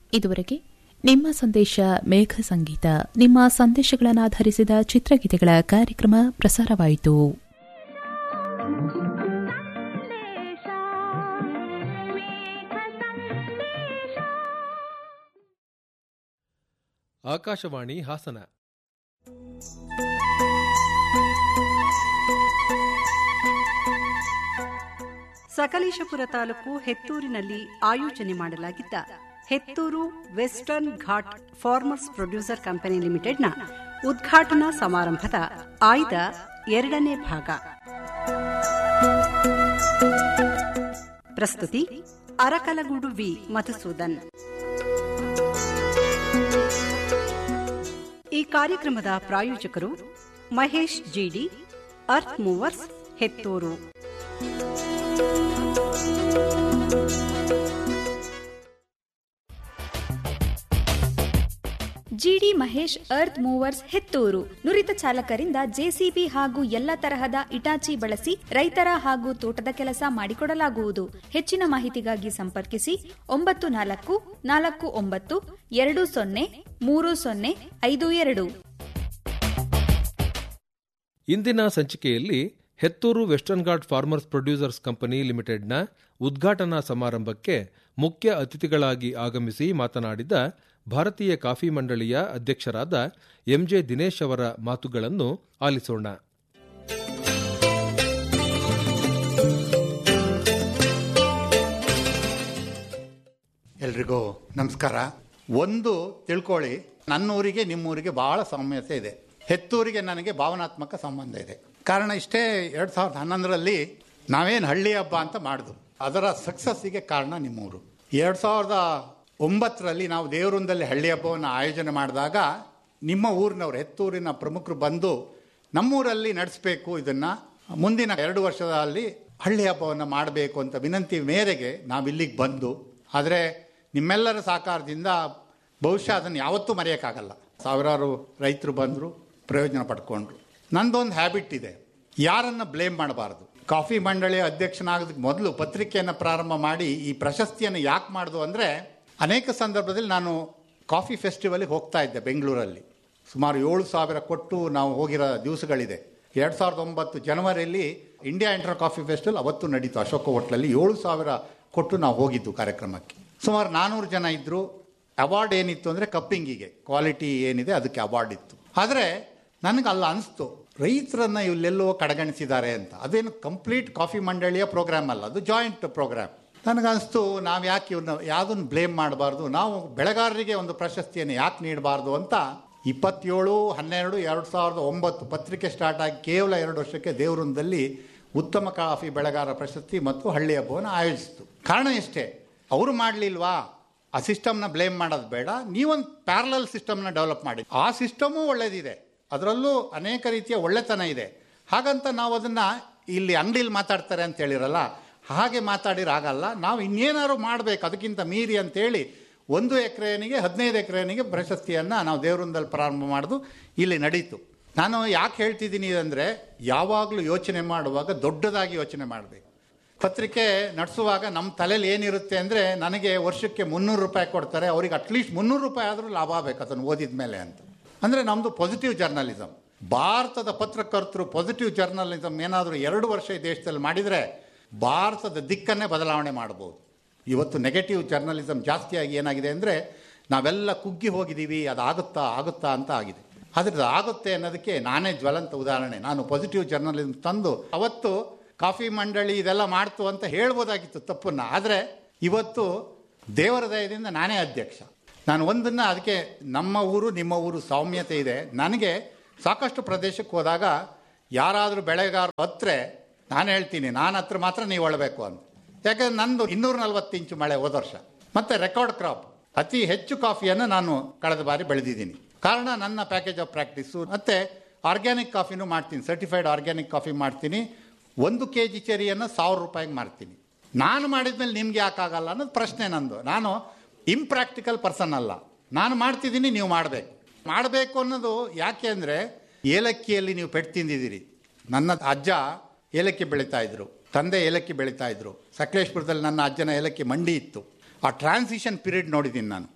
ಇದುವರೆಗೆ ನಿಮ್ಮ ಸಂದೇಶ ಮೇಘ ಸಂಗೀತ ನಿಮ್ಮ ಸಂದೇಶಗಳನ್ನಾಧರಿಸಿದ ಚಿತ್ರಗೀತೆಗಳ ಕಾರ್ಯಕ್ರಮ ಪ್ರಸಾರವಾಯಿತು ಆಕಾಶವಾಣಿ ಹಾಸನ ಸಕಲೇಶಪುರ ತಾಲೂಕು ಹೆತ್ತೂರಿನಲ್ಲಿ ಆಯೋಜನೆ ಮಾಡಲಾಗಿದ್ದ Hethur western ghat farmers producer company ಲಿಮಿಟೆಡ್ನ ಉದ್ಘಾಟನಾ ಸಮಾರಂಭದ ಆಯ್ದ ಎರಡನೇ ಭಾಗ ಪ್ರಸ್ತುತಿ ಅರಕಲಗೂಡು ವಿ ಮಧುಸೂದನ್ ಈ ಕಾರ್ಯಕ್ರಮದ ಪ್ರಾಯೋಜಕರು Mahesh GD earth movers Hethur GD Mahesh earth movers Hethur ನುರಿತ ಚಾಲಕರಿಂದ ಜೆಸಿಬಿ ಹಾಗೂ ಎಲ್ಲ ತರಹದ ಇಟಾಚಿ ಬಳಸಿ ರೈತರ ಹಾಗೂ ತೋಟದ ಕೆಲಸ ಮಾಡಿಕೊಡಲಾಗುವುದು ಹೆಚ್ಚಿನ ಮಾಹಿತಿಗಾಗಿ ಸಂಪರ್ಕಿಸಿ ಒಂಬತ್ತು ನಾಲ್ಕು ನಾಲ್ಕು ಒಂಬತ್ತು ಎರಡು ಸೊನ್ನೆ ಮೂರು ಸೊನ್ನೆ ಐದು ಎರಡು ಇಂದಿನ ಸಂಚಿಕೆಯಲ್ಲಿ Hethur western ghat farmers producers company ಲಿಮಿಟೆಡ್ನ ಉದ್ಘಾಟನಾ ಸಮಾರಂಭಕ್ಕೆ ಮುಖ್ಯ ಅತಿಥಿಗಳಾಗಿ ಆಗಮಿಸಿ ಮಾತನಾಡಿದ ಭಾರತೀಯ ಕಾಫಿ ಮಂಡಳಿಯ ಅಧ್ಯಕ್ಷರಾದ ಎಂಜೆ ದಿನೇಶ್ ಅವರ ಮಾತುಗಳನ್ನು ಆಲಿಸೋಣ ಎಲ್ರಿಗೂ ನಮಸ್ಕಾರ ಒಂದು ತಿಳ್ಕೊಳ್ಳಿ ನನ್ನ ಊರಿಗೆ ನಿಮ್ಮೂರಿಗೆ ಬಹಳ ಸಾಮ್ಯತೆ ಇದೆ ಹೆತ್ತೂರಿಗೆ ನನಗೆ ಭಾವನಾತ್ಮಕ ಸಂಬಂಧ ಇದೆ ಕಾರಣ ಇಷ್ಟೇ ಎರಡು ಸಾವಿರದ ಹನ್ನೊಂದರಲ್ಲಿ ನಾವೇನು ಹಳ್ಳಿ ಹಬ್ಬ ಅಂತ ಮಾಡಿದ್ವು ಅದರ ಸಕ್ಸಸ್ಸಿಗೆ ಕಾರಣ ನಿಮ್ಮೂರು ಎರಡು ಸಾವಿರದ ಒಂಬತ್ತರಲ್ಲಿ ನಾವು ದೇವರುಂದಲ್ಲಿ ಹಳ್ಳಿ ಹಬ್ಬವನ್ನು ಆಯೋಜನೆ ಮಾಡಿದಾಗ ನಿಮ್ಮ ಊರಿನವರು ಹೆತ್ತೂರಿನ ಪ್ರಮುಖರು ಬಂದು ನಮ್ಮೂರಲ್ಲಿ ನಡೆಸಬೇಕು ಇದನ್ನು ಮುಂದಿನ ಎರಡು ವರ್ಷದಲ್ಲಿ ಹಳ್ಳಿ ಹಬ್ಬವನ್ನು ಮಾಡಬೇಕು ಅಂತ ವಿನಂತಿ ಮೇರೆಗೆ ನಾವು ಇಲ್ಲಿಗೆ ಬಂದು ಆದರೆ ನಿಮ್ಮೆಲ್ಲರ ಸಹಕಾರದಿಂದ ಬಹುಶಃ ಅದನ್ನು ಯಾವತ್ತೂ ಮರೆಯೋಕ್ಕಾಗಲ್ಲ ಸಾವಿರಾರು ರೈತರು ಬಂದರು ಪ್ರಯೋಜನ ಪಡ್ಕೊಂಡ್ರು ನಂದೊಂದು ಹ್ಯಾಬಿಟ್ ಇದೆ ಯಾರನ್ನು ಬ್ಲೇಮ್ ಮಾಡಬಾರ್ದು ಕಾಫಿ ಮಂಡಳಿಯ ಅಧ್ಯಕ್ಷನಾಗೋದಕ್ಕೆ ಮೊದಲು ಪತ್ರಿಕೆಯನ್ನು ಪ್ರಾರಂಭ ಮಾಡಿ ಈ ಪ್ರಶಸ್ತಿಯನ್ನು ಯಾಕೆ ಮಾಡಿದು ಅಂದರೆ ಅನೇಕ ಸಂದರ್ಭದಲ್ಲಿ ನಾನು ಕಾಫಿ ಫೆಸ್ಟಿವಲ್ಗೆ ಹೋಗ್ತಾ ಇದ್ದೆ ಬೆಂಗಳೂರಲ್ಲಿ ಸುಮಾರು ಏಳು ಸಾವಿರ ಕೊಟ್ಟು ನಾವು ಹೋಗಿರೋ ದಿವಸಗಳಿದೆ ಎರಡು ಸಾವಿರದ ಒಂಬತ್ತು ಜನವರಿಯಲ್ಲಿ ಇಂಡಿಯಾ ಇಂಟರ್ ಕಾಫಿ ಫೆಸ್ಟಿವಲ್ ಅವತ್ತು ನಡೀತು ಅಶೋಕ ಹೋಟ್ಲಲ್ಲಿ ಏಳು ಸಾವಿರ ಕೊಟ್ಟು ನಾವು ಹೋಗಿದ್ದು ಕಾರ್ಯಕ್ರಮಕ್ಕೆ ಸುಮಾರು ನಾನ್ನೂರು ಜನ ಇದ್ದರು ಅವಾರ್ಡ್ ಏನಿತ್ತು ಅಂದರೆ ಕಪ್ಪಿಂಗಿಗೆ ಕ್ವಾಲಿಟಿ ಏನಿದೆ ಅದಕ್ಕೆ ಅವಾರ್ಡ್ ಇತ್ತು ಆದರೆ ನನಗೆ ಅಲ್ಲ ಅನಿಸ್ತು ರೈತರನ್ನು ಇಲ್ಲೆಲ್ಲೋ ಕಡೆಗಣಿಸಿದ್ದಾರೆ ಅಂತ ಅದೇನು ಕಂಪ್ಲೀಟ್ ಕಾಫಿ ಮಂಡಳಿಯ ಪ್ರೋಗ್ರಾಮ್ ಅಲ್ಲ ಅದು ಜಾಯಿಂಟ್ ಪ್ರೋಗ್ರಾಮ್ ನನಗನ್ನಿಸ್ತು ನಾವು ಯಾಕೆ ಇವನ್ನ ಯಾವುದನ್ನು ಬ್ಲೇಮ್ ಮಾಡಬಾರ್ದು ನಾವು ಬೆಳೆಗಾರರಿಗೆ ಒಂದು ಪ್ರಶಸ್ತಿಯನ್ನು ಯಾಕೆ ನೀಡಬಾರ್ದು ಅಂತ ಇಪ್ಪತ್ತೇಳು ಹನ್ನೆರಡು ಎರಡು ಸಾವಿರದ ಒಂಬತ್ತು ಪತ್ರಿಕೆ ಸ್ಟಾರ್ಟ್ ಆಗಿ ಕೇವಲ ಎರಡು ವರ್ಷಕ್ಕೆ ದೇವರೊಂದಲ್ಲಿ ಉತ್ತಮ ಕಾಫಿ ಬೆಳೆಗಾರ ಪ್ರಶಸ್ತಿ ಮತ್ತು ಹಳ್ಳಿ ಹಬ್ಬವನ್ನು ಆಯೋಜಿಸಿತು ಕಾರಣ ಇಷ್ಟೇ ಅವರು ಮಾಡಲಿಲ್ವಾ ಆ ಸಿಸ್ಟಮ್ನ ಬ್ಲೇಮ್ ಮಾಡೋದು ಬೇಡ ನೀವೊಂದು ಪ್ಯಾರಲಲ್ ಸಿಸ್ಟಮ್ನ ಡೆವಲಪ್ ಮಾಡಿ ಆ ಸಿಸ್ಟಮು ಒಳ್ಳೇದಿದೆ ಅದರಲ್ಲೂ ಅನೇಕ ರೀತಿಯ ಒಳ್ಳೆತನ ಇದೆ ಹಾಗಂತ ನಾವು ಅದನ್ನು ಇಲ್ಲಿ ಅಂಗಡಿಲಿ ಮಾತಾಡ್ತಾರೆ ಅಂತ ಹೇಳಿರಲ್ಲ ಹಾಗೆ ಮಾತಾಡಿರಾಗಲ್ಲ ನಾವು ಇನ್ನೇನಾದ್ರು ಮಾಡಬೇಕು ಅದಕ್ಕಿಂತ ಮೀರಿ ಅಂತೇಳಿ ಒಂದು ಎಕರೆನಿಗೆ ಹದಿನೈದು ಎಕರೆನಿಗೆ ಪ್ರಶಸ್ತಿಯನ್ನು ನಾವು ದೇವರೊಂದಲ್ಲಿ ಪ್ರಾರಂಭ ಮಾಡೋದು ಇಲ್ಲಿ ನಡೀತು ನಾನು ಯಾಕೆ ಹೇಳ್ತಿದ್ದೀನಿ ಅಂದರೆ ಯಾವಾಗಲೂ ಯೋಚನೆ ಮಾಡುವಾಗ ದೊಡ್ಡದಾಗಿ ಯೋಚನೆ ಮಾಡಬೇಕು ಪತ್ರಿಕೆ ನಡೆಸುವಾಗ ನಮ್ಮ ತಲೆಯಲ್ಲಿ ಏನಿರುತ್ತೆ ಅಂದರೆ ನನಗೆ ವರ್ಷಕ್ಕೆ ಮುನ್ನೂರು ರೂಪಾಯಿ ಕೊಡ್ತಾರೆ ಅವ್ರಿಗೆ ಅಟ್ಲೀಸ್ಟ್ ಮುನ್ನೂರು ರೂಪಾಯಿ ಆದರೂ ಲಾಭ ಆಗಬೇಕು ಅದನ್ನು ಓದಿದ ಮೇಲೆ ಅಂತ ಅಂದರೆ ನಮ್ಮದು ಪಾಸಿಟಿವ್ ಜರ್ನಲಿಸಮ್ ಭಾರತದ ಪತ್ರಕರ್ತರು ಪಾಸಿಟಿವ್ ಜರ್ನಲಿಸಮ್ ಏನಾದರೂ ಎರಡು ವರ್ಷ ಈ ದೇಶದಲ್ಲಿ ಮಾಡಿದರೆ ಭಾರತದ ದಿಕ್ಕನ್ನೇ ಬದಲಾವಣೆ ಮಾಡ್ಬೋದು ಇವತ್ತು ನೆಗೆಟಿವ್ ಜರ್ನಲಿಸಮ್ ಜಾಸ್ತಿಯಾಗಿ ಏನಾಗಿದೆ ಅಂದರೆ ನಾವೆಲ್ಲ ಕುಗ್ಗಿ ಹೋಗಿದ್ದೀವಿ ಅದು ಆಗುತ್ತಾ ಆಗುತ್ತಾ ಅಂತ ಆಗಿದೆ ಆದರೆ ಅದು ಆಗುತ್ತೆ ಅನ್ನೋದಕ್ಕೆ ನಾನೇ ಜ್ವಲಂತ ಉದಾಹರಣೆ ನಾನು ಪಾಸಿಟಿವ್ ಜರ್ನಲಿಸಮ್ ತಂದು ಅವತ್ತು ಕಾಫಿ ಮಂಡಳಿ ಇದೆಲ್ಲ ಮಾಡ್ತು ಅಂತ ಹೇಳ್ಬೋದಾಗಿತ್ತು ತಪ್ಪನ್ನು ಆದರೆ ಇವತ್ತು ದೇವರ ದಯದಿಂದ ನಾನೇ ಅಧ್ಯಕ್ಷ ನಾನು ಒಂದನ್ನು ಅದಕ್ಕೆ ನಮ್ಮ ಊರು ನಿಮ್ಮ ಊರು ಸೌಮ್ಯತೆ ಇದೆ ನನಗೆ ಸಾಕಷ್ಟು ಪ್ರದೇಶಕ್ಕೆ ಹೋದಾಗ ಯಾರಾದರೂ ಬೆಳೆಗಾರರು ಹತ್ರೆ ನಾನು ಹೇಳ್ತೀನಿ ನಾನು ಹತ್ರ ಮಾತ್ರ ನೀವು ಒಳಬೇಕು ಅಂತ ಯಾಕಂದ್ರೆ ನಂದು ಇನ್ನೂರ ನಲ್ವತ್ತು ಇಂಚು ಮಳೆ ಹೋದ ವರ್ಷ ಮತ್ತು ರೆಕಾರ್ಡ್ ಕ್ರಾಪ್ ಅತಿ ಹೆಚ್ಚು ಕಾಫಿಯನ್ನು ನಾನು ಕಳೆದ ಬಾರಿ ಬೆಳೆದಿದ್ದೀನಿ ಕಾರಣ ನನ್ನ ಪ್ಯಾಕೇಜ್ ಆಫ್ ಪ್ರಾಕ್ಟೀಸು ಮತ್ತು ಆರ್ಗ್ಯಾನಿಕ್ ಕಾಫಿನೂ ಮಾಡ್ತೀನಿ ಸರ್ಟಿಫೈಡ್ ಆರ್ಗ್ಯಾನಿಕ್ ಕಾಫಿ ಮಾಡ್ತೀನಿ ಒಂದು ಕೆ ಜಿ ಚೆರಿಯನ್ನು ಸಾವಿರ ರೂಪಾಯಿಗೆ ಮಾರ್ತೀನಿ ನಾನು ಮಾಡಿದ್ಮೇಲೆ ನಿಮ್ಗೆ ಯಾಕಾಗಲ್ಲ ಅನ್ನೋದು ಪ್ರಶ್ನೆ ನಂದು ನಾನು ಇಂಪ್ರಾಕ್ಟಿಕಲ್ ಪರ್ಸನ್ ಅಲ್ಲ ನಾನು ಮಾಡ್ತಿದ್ದೀನಿ ನೀವು ಮಾಡಬೇಕು ಮಾಡಬೇಕು ಅನ್ನೋದು ಯಾಕೆ ಅಂದರೆ ಏಲಕ್ಕಿಯಲ್ಲಿ ನೀವು ಪೆಟ್ಟು ತಿಂದಿದ್ದೀರಿ ನನ್ನ ಅಜ್ಜ ಏಲಕ್ಕಿ ಬೆಳೀತಾ ಇದ್ರು ತಂದೆ ಏಲಕ್ಕಿ ಬೆಳೀತಾ ಇದ್ರು ಸಕಲೇಶ್ಪುರದಲ್ಲಿ ನನ್ನ ಅಜ್ಜನ ಏಲಕ್ಕಿ ಮಂಡಿ ಇತ್ತು ಆ ಟ್ರಾನ್ಸಿಷನ್ ಪೀರಿಯಡ್ ನೋಡಿದ್ದೀನಿ ನಾನು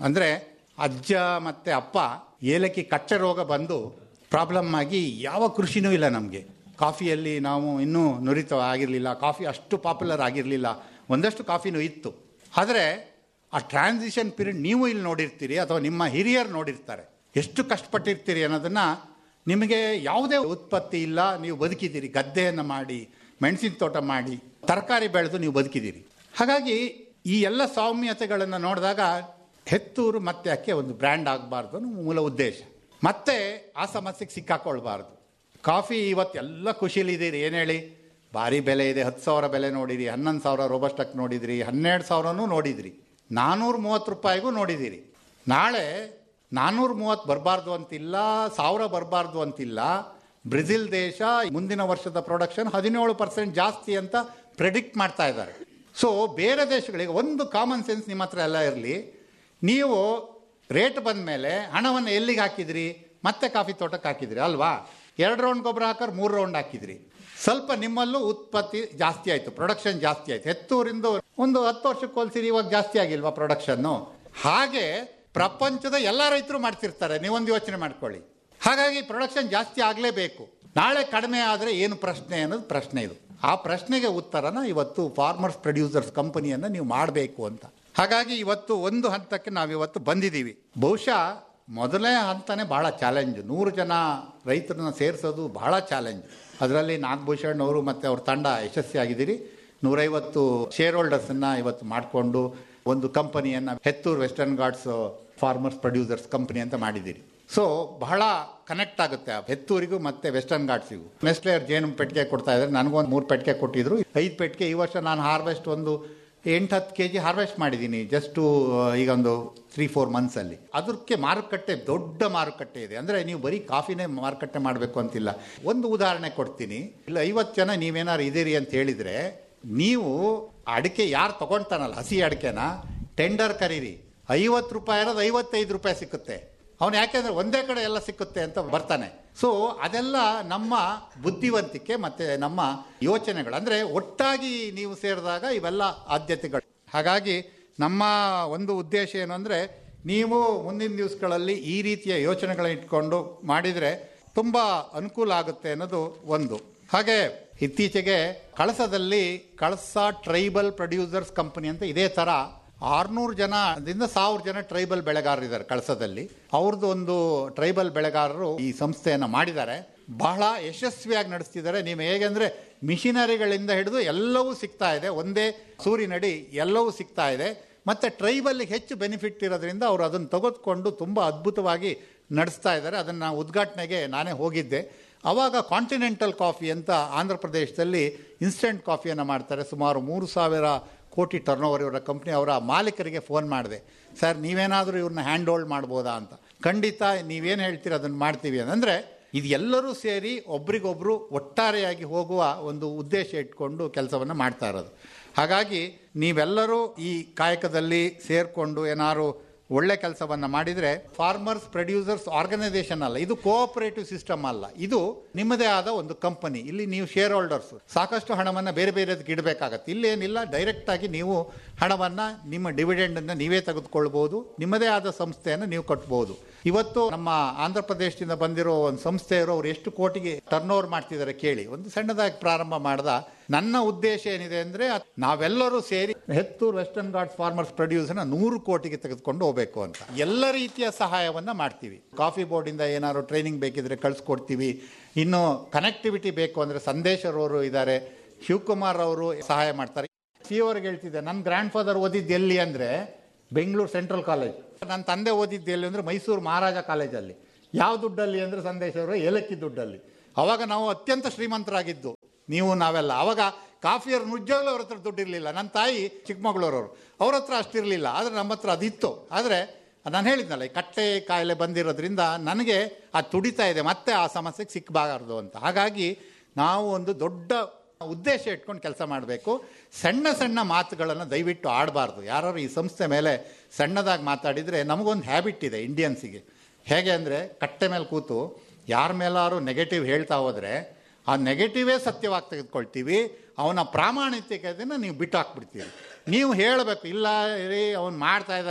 ಅಂದರೆ ಅಜ್ಜ ಮತ್ತು ಅಪ್ಪ ಏಲಕ್ಕಿ ಕಟ್ಟೆ ರೋಗ ಬಂದು ಪ್ರಾಬ್ಲಮ್ ಆಗಿ ಯಾವ ಕೃಷಿನೂ ಇಲ್ಲ ನಮಗೆ ಕಾಫಿಯಲ್ಲಿ ನಾವು ಇನ್ನೂ ನುರಿತ ಆಗಿರಲಿಲ್ಲ ಕಾಫಿ ಅಷ್ಟು ಪಾಪ್ಯುಲರ್ ಆಗಿರಲಿಲ್ಲ ಒಂದಷ್ಟು ಕಾಫಿನೂ ಇತ್ತು ಆದರೆ ಆ ಟ್ರಾನ್ಸಿಷನ್ ಪೀರಿಯಡ್ ನೀವು ಇಲ್ಲಿ ನೋಡಿರ್ತೀರಿ ಅಥವಾ ನಿಮ್ಮ ಹಿರಿಯರು ನೋಡಿರ್ತಾರೆ ಎಷ್ಟು ಕಷ್ಟಪಟ್ಟಿರ್ತೀರಿ ಅನ್ನೋದನ್ನು ನಿಮಗೆ ಯಾವುದೇ ಉತ್ಪತ್ತಿ ಇಲ್ಲ ನೀವು ಬದುಕಿದ್ದೀರಿ ಗದ್ದೆಯನ್ನು ಮಾಡಿ ಮೆಣಸಿನ ತೋಟ ಮಾಡಿ ತರಕಾರಿ ಬೆಳೆದು ನೀವು ಬದುಕಿದ್ದೀರಿ ಹಾಗಾಗಿ ಈ ಎಲ್ಲ ಸೌಮ್ಯತೆಗಳನ್ನು ನೋಡಿದಾಗ ಹೆತ್ತೂರು ಮತ್ತೆ ಯಾಕೆ ಒಂದು ಬ್ರ್ಯಾಂಡ್ ಆಗಬಾರ್ದು ಅನ್ನೋ ಮೂಲ ಉದ್ದೇಶ ಮತ್ತೆ ಆ ಸಮಸ್ಯೆಗೆ ಸಿಕ್ಕಾಕೊಳ್ಬಾರ್ದು ಕಾಫಿ ಇವತ್ತು ಎಲ್ಲ ಖುಷಿಲಿದ್ದೀರಿ ಏನು ಹೇಳಿ ಭಾರಿ ಬೆಲೆ ಇದೆ ಹತ್ತು ಸಾವಿರ ಬೆಲೆ ನೋಡಿರಿ ಹನ್ನೊಂದು ಸಾವಿರ ರೋಬಸ್ಟಕ್ ನೋಡಿದ್ರಿ ಹನ್ನೆರಡು ಸಾವಿರನೂ ನೋಡಿದ್ರಿ ನಾನ್ನೂರ ಮೂವತ್ತು ರೂಪಾಯಿಗೂ ನೋಡಿದ್ದೀರಿ ನಾಳೆ ನಾನ್ನೂರ ಮೂವತ್ತು ಬರಬಾರ್ದು ಅಂತಿಲ್ಲ ಸಾವಿರ ಬರಬಾರ್ದು ಅಂತಿಲ್ಲ ಬ್ರೆಜಿಲ್ ದೇಶ ಮುಂದಿನ ವರ್ಷದ ಪ್ರೊಡಕ್ಷನ್ ಹದಿನೇಳು ಪರ್ಸೆಂಟ್ ಜಾಸ್ತಿ ಅಂತ ಪ್ರೆಡಿಕ್ಟ್ ಮಾಡ್ತಾ ಇದ್ದಾರೆ ಸೊ ಬೇರೆ ದೇಶಗಳಿಗೆ ಒಂದು ಕಾಮನ್ ಸೆನ್ಸ್ ನಿಮ್ಮ ಹತ್ರ ಎಲ್ಲ ಇರಲಿ ನೀವು ರೇಟ್ ಬಂದ ಮೇಲೆ ಹಣವನ್ನು ಎಲ್ಲಿಗೆ ಹಾಕಿದ್ರಿ ಮತ್ತೆ ಕಾಫಿ ತೋಟಕ್ಕೆ ಹಾಕಿದ್ರಿ ಅಲ್ವಾ ಎರಡು ರೌಂಡ್ ಗೊಬ್ಬರ ಹಾಕೋರು ಮೂರು ರೌಂಡ್ ಹಾಕಿದ್ರಿ ಸ್ವಲ್ಪ ನಿಮ್ಮಲ್ಲೂ ಉತ್ಪತ್ತಿ ಜಾಸ್ತಿ ಆಯಿತು ಪ್ರೊಡಕ್ಷನ್ ಜಾಸ್ತಿ ಆಯಿತು ಹೆತ್ತೂರಿಂದ ಒಂದು ಹತ್ತು ವರ್ಷಕ್ಕೆ ಹೋಲಿಸಿರಿ ಇವಾಗ ಜಾಸ್ತಿ ಆಗಿಲ್ವಾ ಪ್ರೊಡಕ್ಷನ್ನು ಹಾಗೆ ಪ್ರಪಂಚದ ಎಲ್ಲ ರೈತರು ಮಾಡ್ತಿರ್ತಾರೆ ನೀವೊಂದು ಯೋಚನೆ ಮಾಡ್ಕೊಳ್ಳಿ ಹಾಗಾಗಿ ಪ್ರೊಡಕ್ಷನ್ ಜಾಸ್ತಿ ಆಗಲೇಬೇಕು ನಾಳೆ ಕಡಿಮೆ ಆದರೆ ಏನು ಪ್ರಶ್ನೆ ಅನ್ನೋದು ಪ್ರಶ್ನೆ ಇದು ಆ ಪ್ರಶ್ನೆಗೆ ಉತ್ತರನ ಇವತ್ತು ಫಾರ್ಮರ್ಸ್ ಪ್ರೊಡ್ಯೂಸರ್ಸ್ ಕಂಪನಿಯನ್ನು ನೀವು ಮಾಡಬೇಕು ಅಂತ ಹಾಗಾಗಿ ಇವತ್ತು ಒಂದು ಹಂತಕ್ಕೆ ನಾವಿವತ್ತು ಬಂದಿದ್ದೀವಿ ಬಹುಶಃ ಮೊದಲನೇ ಹಂತನೇ ಬಹಳ ಚಾಲೆಂಜ್ ನೂರು ಜನ ರೈತರನ್ನ ಸೇರಿಸೋದು ಬಹಳ ಚಾಲೆಂಜ್ ಅದರಲ್ಲಿ ನಾಗಭೂಷಣ್ ಅವರು ಮತ್ತು ಅವ್ರ ತಂಡ ಯಶಸ್ವಿಯಾಗಿದ್ದೀರಿ ನೂರೈವತ್ತು ಶೇರ್ ಹೋಲ್ಡರ್ಸನ್ನು ಇವತ್ತು ಮಾಡಿಕೊಂಡು ಒಂದು ಕಂಪನಿಯನ್ನು Hethur western guards farmers producers company ಅಂತ ಮಾಡಿದ್ದೀರಿ ಸೊ ಬಹಳ ಕನೆಕ್ಟ್ ಆಗುತ್ತೆ ಆ ಹೆತ್ತೂರಿಗೂ ಮತ್ತೆ ವೆಸ್ಟರ್ನ್ ಘಾಟ್ಸಿಗೂ ನೆಸ್ಲೇರ್ ಜೇನು ಪೆಟ್ಟಿಗೆ ಕೊಡ್ತಾ ಇದ್ದಾರೆ ನನಗೊಂದು ಮೂರು ಪೆಟ್ಟಿಗೆ ಕೊಟ್ಟಿದ್ರು ಐದು ಪೆಟ್ಟಿಗೆ ಈ ವರ್ಷ ನಾನು ಹಾರ್ವೆಸ್ಟ್ ಒಂದು ಎಂಟು ಹತ್ತು ಕೆ ಜಿ ಹಾರ್ವೆಸ್ಟ್ ಮಾಡಿದ್ದೀನಿ ಜಸ್ಟು ಈಗ ಒಂದು ತ್ರೀ ಫೋರ್ ಮಂತ್ಸಲ್ಲಿ ಅದಕ್ಕೆ ಮಾರುಕಟ್ಟೆ ದೊಡ್ಡ ಮಾರುಕಟ್ಟೆ ಇದೆ ಅಂದರೆ ನೀವು ಬರೀ ಕಾಫಿನೇ ಮಾರುಕಟ್ಟೆ ಮಾಡಬೇಕು ಅಂತಿಲ್ಲ ಒಂದು ಉದಾಹರಣೆ ಕೊಡ್ತೀನಿ ಇಲ್ಲ ಐವತ್ತು ಜನ ನೀವೇನಾರು ಇದೀರಿ ಅಂತ ಹೇಳಿದರೆ ನೀವು ಅಡಿಕೆ ಯಾರು ತಗೊಳ್ತಾನಲ್ಲ ಹಸಿ ಅಡಿಕೆನ ಟೆಂಡರ್ ಕರೀರಿ ಐವತ್ತು ರೂಪಾಯಿ ಇರೋದು ಐವತ್ತೈದು ರೂಪಾಯಿ ಸಿಕ್ಕುತ್ತೆ ಅವನು ಯಾಕೆಂದ್ರೆ ಒಂದೇ ಕಡೆ ಎಲ್ಲ ಸಿಕ್ಕುತ್ತೆ ಅಂತ ಬರ್ತಾನೆ ಸೊ ಅದೆಲ್ಲ ನಮ್ಮ ಬುದ್ಧಿವಂತಿಕೆ ಮತ್ತೆ ನಮ್ಮ ಯೋಚನೆಗಳು ಅಂದ್ರೆ ಒಟ್ಟಾಗಿ ನೀವು ಸೇರಿದಾಗ ಇವೆಲ್ಲ ಆದ್ಯತೆಗಳು ಹಾಗಾಗಿ ನಮ್ಮ ಒಂದು ಉದ್ದೇಶ ಏನು ಅಂದ್ರೆ ನೀವು ಮುಂದಿನ ದಿವಸಗಳಲ್ಲಿ ಈ ರೀತಿಯ ಯೋಚನೆಗಳನ್ನ ಇಟ್ಕೊಂಡು ಮಾಡಿದರೆ ತುಂಬ ಅನುಕೂಲ ಆಗುತ್ತೆ ಅನ್ನೋದು ಒಂದು ಹಾಗೆ ಇತ್ತೀಚೆಗೆ ಕಳಸದಲ್ಲಿ ಕಳಸ ಟ್ರೈಬಲ್ ಪ್ರೊಡ್ಯೂಸರ್ಸ್ ಕಂಪನಿ ಅಂತ ಇದೇ ಥರ ಆರ್ನೂರು ಜನದಿಂದ ಸಾವಿರ ಜನ ಟ್ರೈಬಲ್ ಬೆಳೆಗಾರರಿದ್ದಾರೆ ಕಳಸದಲ್ಲಿ ಅವ್ರದ್ದು ಒಂದು ಟ್ರೈಬಲ್ ಬೆಳೆಗಾರರು ಈ ಸಂಸ್ಥೆಯನ್ನು ಮಾಡಿದ್ದಾರೆ ಬಹಳ ಯಶಸ್ವಿಯಾಗಿ ನಡೆಸ್ತಿದ್ದಾರೆ ನೀವು ಹೇಗೆ ಅಂದರೆ ಮಿಷಿನರಿಗಳಿಂದ ಹಿಡಿದು ಎಲ್ಲವೂ ಸಿಗ್ತಾ ಇದೆ ಒಂದೇ ಸೂರಿನಡಿ ಎಲ್ಲವೂ ಸಿಗ್ತಾ ಇದೆ ಮತ್ತು ಟ್ರೈಬಲ್ಗೆ ಹೆಚ್ಚು ಬೆನಿಫಿಟ್ ಇರೋದ್ರಿಂದ ಅವರು ಅದನ್ನು ತೆಗೆದುಕೊಂಡು ತುಂಬ ಅದ್ಭುತವಾಗಿ ನಡೆಸ್ತಾ ಇದ್ದಾರೆ ಅದನ್ನು ಉದ್ಘಾಟನೆಗೆ ನಾನೇ ಹೋಗಿದ್ದೆ ಆವಾಗ ಕಾಂಟಿನೆಂಟಲ್ ಕಾಫಿ ಅಂತ ಆಂಧ್ರ ಪ್ರದೇಶದಲ್ಲಿ ಇನ್ಸ್ಟೆಂಟ್ ಕಾಫಿಯನ್ನು ಮಾಡ್ತಾರೆ ಸುಮಾರು ಮೂರು ಸಾವಿರ ಕೋಟಿ ಟರ್ನ್ ಓವರ್ ಇವರ ಕಂಪ್ನಿ ಅವರ ಮಾಲೀಕರಿಗೆ ಫೋನ್ ಮಾಡಿದೆ ಸರ್ ನೀವೇನಾದರೂ ಇವ್ರನ್ನ ಹ್ಯಾಂಡ್ ಹೋಲ್ಡ್ ಮಾಡ್ಬೋದಾ ಅಂತ ಖಂಡಿತ ನೀವೇನು ಹೇಳ್ತೀರ ಅದನ್ನು ಮಾಡ್ತೀವಿ ಅಂದರೆ ಇದು ಎಲ್ಲರೂ ಸೇರಿ ಒಬ್ರಿಗೊಬ್ರು ಒಟ್ಟಾರೆಯಾಗಿ ಹೋಗುವ ಒಂದು ಉದ್ದೇಶ ಇಟ್ಕೊಂಡು ಕೆಲಸವನ್ನು ಮಾಡ್ತಾ ಇರೋದು ಹಾಗಾಗಿ ನೀವೆಲ್ಲರೂ ಈ ಕಾಯಕದಲ್ಲಿ ಸೇರಿಕೊಂಡು ಏನಾದ್ರು ಒಳ್ಳೆ ಕೆಲಸವನ್ನು ಮಾಡಿದರೆ ಫಾರ್ಮರ್ಸ್ ಪ್ರೊಡ್ಯೂಸರ್ಸ್ ಆರ್ಗನೈಸೇಷನ್ ಅಲ್ಲ ಇದು ಕೋಆಪರೇಟಿವ್ ಸಿಸ್ಟಮ್ ಅಲ್ಲ ಇದು ನಿಮ್ಮದೇ ಆದ ಒಂದು ಕಂಪನಿ ಇಲ್ಲಿ ನೀವು ಶೇರ್ ಹೋಲ್ಡರ್ಸ್ ಸಾಕಷ್ಟು ಹಣವನ್ನು ಬೇರೆ ಬೇರೆದಕ್ಕೆ ಇಡಬೇಕಾಗತ್ತೆ ಇಲ್ಲೇನಿಲ್ಲ ಡೈರೆಕ್ಟ್ ಆಗಿ ನೀವು ಹಣವನ್ನು ನಿಮ್ಮ ಡಿವಿಡೆಂಡನ್ನು ನೀವೇ ತೆಗೆದುಕೊಳ್ಬೋದು ನಿಮ್ಮದೇ ಆದ ಸಂಸ್ಥೆಯನ್ನು ನೀವು ಕಟ್ಬೋದು ಇವತ್ತು ನಮ್ಮ ಆಂಧ್ರ ಪ್ರದೇಶದಿಂದ ಬಂದಿರೋ ಒಂದು ಸಂಸ್ಥೆಯವರು ಅವ್ರು ಎಷ್ಟು ಕೋಟಿಗೆ ಟರ್ನ್ ಓವರ್ ಮಾಡ್ತಿದ್ದಾರೆ ಕೇಳಿ ಒಂದು ಸಣ್ಣದಾಗಿ ಪ್ರಾರಂಭ ಮಾಡ್ದ ನನ್ನ ಉದ್ದೇಶ ಏನಿದೆ ಅಂದರೆ ನಾವೆಲ್ಲರೂ ಸೇರಿ ಹೆತ್ತೂರು ವೆಸ್ಟರ್ನ್ ಘಾಟ್ಸ್ ಫಾರ್ಮರ್ಸ್ ಪ್ರೊಡ್ಯೂಸರ್ನ ನೂರು ಕೋಟಿಗೆ ತೆಗೆದುಕೊಂಡು ಹೋಗಬೇಕು ಅಂತ ಎಲ್ಲ ರೀತಿಯ ಸಹಾಯವನ್ನ ಮಾಡ್ತೀವಿ ಕಾಫಿ ಬೋರ್ಡಿಂದ ಏನಾದ್ರು ಟ್ರೈನಿಂಗ್ ಬೇಕಿದ್ರೆ ಕಳಿಸ್ಕೊಡ್ತೀವಿ ಇನ್ನು ಕನೆಕ್ಟಿವಿಟಿ ಬೇಕು ಅಂದರೆ ಸಂದೇಶರವರು ಇದ್ದಾರೆ ಶಿವಕುಮಾರ್ ಅವರು ಸಹಾಯ ಮಾಡ್ತಾರೆ ಸಿ ಅವ್ರಿಗೆ ಹೇಳ್ತಿದ್ದೆ ನನ್ನ ಗ್ರ್ಯಾಂಡ್ ಫಾದರ್ ಓದಿದ್ದು ಎಲ್ಲಿ ಅಂದರೆ ಬೆಂಗಳೂರು ಸೆಂಟ್ರಲ್ ಕಾಲೇಜ್ ನನ್ನ ತಂದೆ ಓದಿದ್ದು ಎಲ್ಲಿ ಅಂದರೆ ಮೈಸೂರು ಮಹಾರಾಜ ಕಾಲೇಜಲ್ಲಿ ಯಾವ ದುಡ್ಡಲ್ಲಿ ಅಂದರೆ ಸಂದೇಶ್ ಅವರು ಏಲಕ್ಕಿ ದುಡ್ಡಲ್ಲಿ ಅವಾಗ ನಾವು ಅತ್ಯಂತ ಶ್ರೀಮಂತರಾಗಿದ್ದು ನೀವು ನಾವೆಲ್ಲ ಅವಾಗ ಕಾಫಿಯವ್ರ ನಿಜವಾಗ್ಲೂ ಅವ್ರ ಹತ್ರ ದುಡ್ಡಿರಲಿಲ್ಲ ನನ್ನ ತಾಯಿ ಚಿಕ್ಕಮಗಳೂರವರು ಅವ್ರ ಹತ್ರ ಅಷ್ಟಿರಲಿಲ್ಲ ಆದರೆ ನಮ್ಮ ಹತ್ರ ಅದಿತ್ತು ಆದರೆ ನಾನು ಹೇಳಿದ್ನಲ್ಲ ಈ ಕಟ್ಟೆ ಕಾಯಿಲೆ ಬಂದಿರೋದ್ರಿಂದ ನನಗೆ ಅದು ತುಡಿತಾ ಇದೆ ಮತ್ತೆ ಆ ಸಮಸ್ಯೆಗೆ ಸಿಕ್ಕಬಾರ್ದು ಅಂತ ಹಾಗಾಗಿ ನಾವು ಒಂದು ದೊಡ್ಡ ಉದ್ದೇಶ ಇಟ್ಕೊಂಡು ಕೆಲಸ ಮಾಡಬೇಕು ಸಣ್ಣ ಸಣ್ಣ ಮಾತುಗಳನ್ನು ದಯವಿಟ್ಟು ಆಡಬಾರ್ದು ಯಾರು ಈ ಸಂಸ್ಥೆ ಮೇಲೆ ಸಣ್ಣದಾಗಿ ಮಾತಾಡಿದರೆ ನಮಗೊಂದು ಹ್ಯಾಬಿಟ್ ಇದೆ ಇಂಡಿಯನ್ಸಿಗೆ ಹೇಗೆ ಅಂದರೆ ಕಟ್ಟೆ ಮೇಲೆ ಕೂತು ಯಾರ ಮೇಲಾರು ನೆಗೆಟಿವ್ ಹೇಳ್ತಾ ಹೋದರೆ ಆ ನೆಗೆಟಿವೇ ಸತ್ಯವಾಗಿ ತೆಗೆದುಕೊಳ್ತೀವಿ ಅವನ ಪ್ರಾಮಾಣಿಕತೆಯನ್ನು ನೀವು ಬಿಟ್ಟು ಹಾಕ್ಬಿಡ್ತೀರಿ ನೀವು ಹೇಳಬೇಕು ಇಲ್ಲ ರೀ ಅವನು ಮಾಡ್ತಾ ಇದ್ದಾನೆ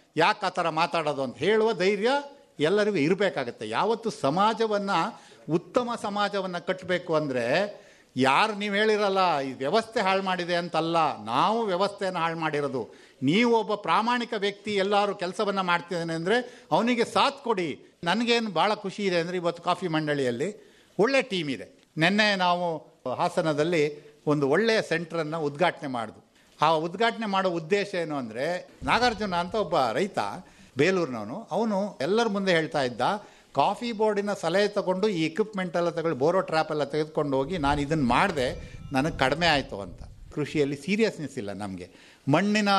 ಯಾಕೆ ಆ ಥರ ಮಾತಾಡೋದು ಅಂತ ಹೇಳುವ ಧೈರ್ಯ ಎಲ್ಲರಿಗೂ ಇರಬೇಕಾಗತ್ತೆ ಯಾವತ್ತು ಸಮಾಜವನ್ನು ಉತ್ತಮ ಸಮಾಜವನ್ನು ಕಟ್ಟಬೇಕು ಅಂದರೆ ಯಾರು ನೀವು ಹೇಳಿರಲ್ಲ ಈ ವ್ಯವಸ್ಥೆ ಹಾಳು ಮಾಡಿದೆ ಅಂತಲ್ಲ ನಾವು ವ್ಯವಸ್ಥೆಯನ್ನು ಹಾಳು ಮಾಡಿರೋದು ನೀವು ಒಬ್ಬ ಪ್ರಾಮಾಣಿಕ ವ್ಯಕ್ತಿ ಎಲ್ಲರೂ ಕೆಲಸವನ್ನು ಮಾಡ್ತಿದ್ದಾನೆ ಅಂದರೆ ಅವನಿಗೆ ಸಾಥ್ ಕೊಡಿ ನನಗೇನು ಭಾಳ ಖುಷಿ ಇದೆ ಅಂದರೆ ಇವತ್ತು ಕಾಫಿ ಮಂಡಳಿಯಲ್ಲಿ ಒಳ್ಳೆ ಟೀಮ್ ಇದೆ ನಿನ್ನೆ ನಾವು ಹಾಸನದಲ್ಲಿ ಒಂದು ಒಳ್ಳೆಯ ಸೆಂಟ್ರನ್ನು ಉದ್ಘಾಟನೆ ಮಾಡಿದ್ವು ಆ ಉದ್ಘಾಟನೆ ಮಾಡೋ ಉದ್ದೇಶ ಏನು ಅಂದರೆ ನಾಗಾರ್ಜುನ ಅಂತ ಒಬ್ಬ ರೈತ ಬೇಲೂರಿನವನು ಅವನು ಎಲ್ಲರ ಮುಂದೆ ಹೇಳ್ತಾ ಇದ್ದ ಕಾಫಿ ಬೋರ್ಡಿನ ಸಲಹೆ ತಗೊಂಡು ಈ ಇಕ್ವಿಪ್ಮೆಂಟ್ ಎಲ್ಲ ತಗೊಳ್ಳಿ ಬೋರೋ ಟ್ರ್ಯಾಪ್ ಎಲ್ಲ ತೆಗೆದುಕೊಂಡು ಹೋಗಿ ನಾನು ಇದನ್ನು ಮಾಡಿದೆ ನನಗೆ ಕಡಿಮೆ ಆಯಿತು ಅಂತ ಕೃಷಿಯಲ್ಲಿ ಸೀರಿಯಸ್ನೆಸ್ ಇಲ್ಲ ನಮಗೆ ಮಣ್ಣಿನ